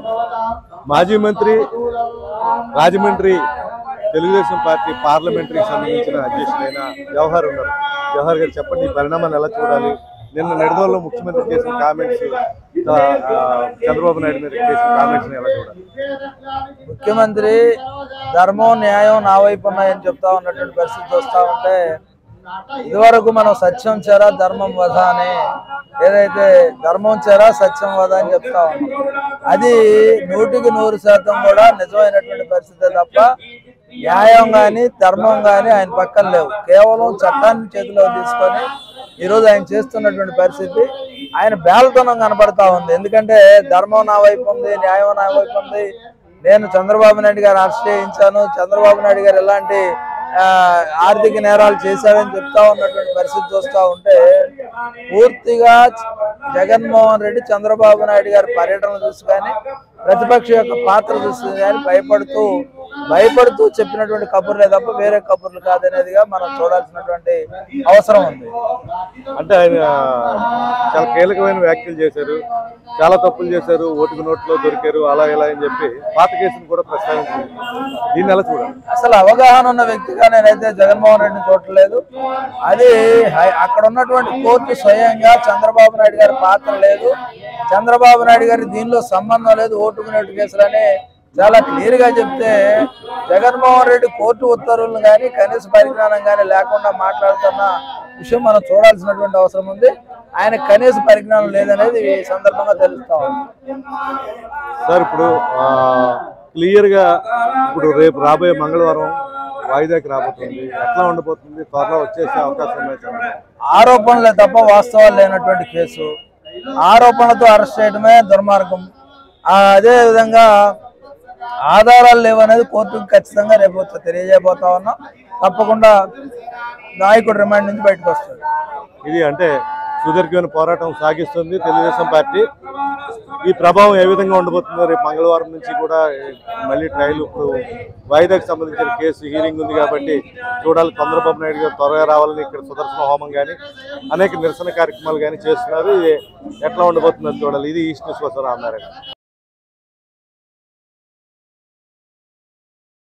మాజీ మంత్రి రాజమండ్రి తెలుగుదేశం పార్టీ పార్లమెంటరీకి సంబంధించిన అధ్యక్షుడైన జవహర్ ఉన్నారు జవహర్ గారు చెప్పండి ఈ పరిణామాన్ని ఎలా చూడాలి నిన్న నిడదవల్లో ముఖ్యమంత్రి చేసిన కామెంట్స్ చంద్రబాబు నాయుడు మీద చేసిన కామెంట్స్ ఎలా చూడాలి ముఖ్యమంత్రి ధర్మం న్యాయం నా వైపు ఉన్నాయని చెప్తా ఉన్నటువంటి పరిస్థితి వస్తా ఉంటే ఇదివరకు మనం సత్యం చెర ధర్మం వధ అని ఏదైతే ధర్మం చెర సత్యం వధ అని చెప్తా ఉన్నాం అది నూటికి నూరు శాతం కూడా నిజమైనటువంటి పరిస్థితి తప్ప న్యాయం గాని ధర్మం గాని ఆయన పక్కన లేవు కేవలం చట్టాన్ని చేతిలో తీసుకొని ఈరోజు ఆయన చేస్తున్నటువంటి పరిస్థితి ఆయన బేలతనం కనపడతా ఉంది ఎందుకంటే ధర్మం నా వైపు ఉంది న్యాయం నా వైపు ఉంది నేను చంద్రబాబు నాయుడు గారు అరెస్ట్ చేయించాను చంద్రబాబు నాయుడు గారు ఎలాంటి ఆ, ఆర్థిక నేరాలు చేశారని చెప్తా ఉన్నటువంటి పరిస్థితి చూస్తా ఉంటే పూర్తిగా జగన్మోహన్ రెడ్డి చంద్రబాబు నాయుడు గారి పర్యటన చూసి కానీ ప్రతిపక్ష యొక్క పాత్ర చూసి కానీ భయపడుతూ భయపడుతూ చెప్పినటువంటి కబుర్లే తప్ప వేరే కబుర్లు కాదనేదిగా మనం చూడాల్సినటువంటి అవసరం ఉంది అంటే ఆయన చాలా కీలకమైన వ్యాఖ్యలు చేశారు చాలా తప్పులు చేశారు ఓటుకు నోట్లో దొరికారు అలా ఇలా అని చెప్పి పాత కేసును కూడా ప్రస్తావించారు దీన్ని ఎలా చూడాలి అసలు అవగాహన ఉన్న వ్యక్తిగా నేనైతే జగన్మోహన్ రెడ్డిని చూడలేదు అది హై- అక్కడ ఉన్నటువంటి కోర్టు స్వయంగా చంద్రబాబు నాయుడు గారి పాత్ర లేదు చంద్రబాబు నాయుడు గారి దీనిలో సంబంధం లేదు ఓటుకునేట్టు కేసులని చాలా క్లియర్ గా చెప్తే జగన్మోహన్ రెడ్డి కోర్టు ఉత్తర్వులను కానీ కనీస పరిజ్ఞానం కానీ లేకుండా మాట్లాడుతున్న విషయం మనం చూడాల్సినటువంటి అవసరం ఉంది ఆయన కనీస పరిజ్ఞానం లేదనేది ఈ సందర్భంగా తెలుస్తా ఉంది సార్ ఇప్పుడు క్లియర్ గా ఇప్పుడు రేపు రాబోయే మంగళవారం వాయిదాకి రాబోతుంది ఎట్లా ఉండబోతుంది త్వరలో వచ్చేసే అవకాశం ఉన్నాయి సార్ ఆరోపణలే తప్ప వాస్తవాలు లేనటువంటి కేసు ఆరోపణలతో అరెస్ట్ చేయడమే దుర్మార్గం ఆ, అదే విధంగా ఆధారాలు లేవనేది కోర్టుకు ఖచ్చితంగా రేపు తెలియజేయబోతా ఉన్నాం తప్పకుండా నాయకుడు రిమాండ్ నుంచి బయటకు వస్తాడు ఇది అంటే సుదీర్ఘమైన పోరాటం సాగిస్తుంది తెలుగుదేశం పార్టీ ఈ ప్రభావం ఏ విధంగా ఉండబోతుందో రేపు మంగళవారం నుంచి కూడా మళ్ళీ ట్రయల్ ఇప్పుడు వాయిదాకి సంబంధించిన కేసు హీరింగ్ ఉంది కాబట్టి చూడాలి చంద్రబాబు నాయుడు గారు త్వరగా రావాలని ఇక్కడ సుదర్శన హోమం కానీ అనేక నిరసన కార్యక్రమాలు కానీ చేస్తున్నారు ఇది ఎట్లా ఉండబోతుందో చూడాలి ఇది ఈస్ట్ న్యూస్ కోసం రామారాయణ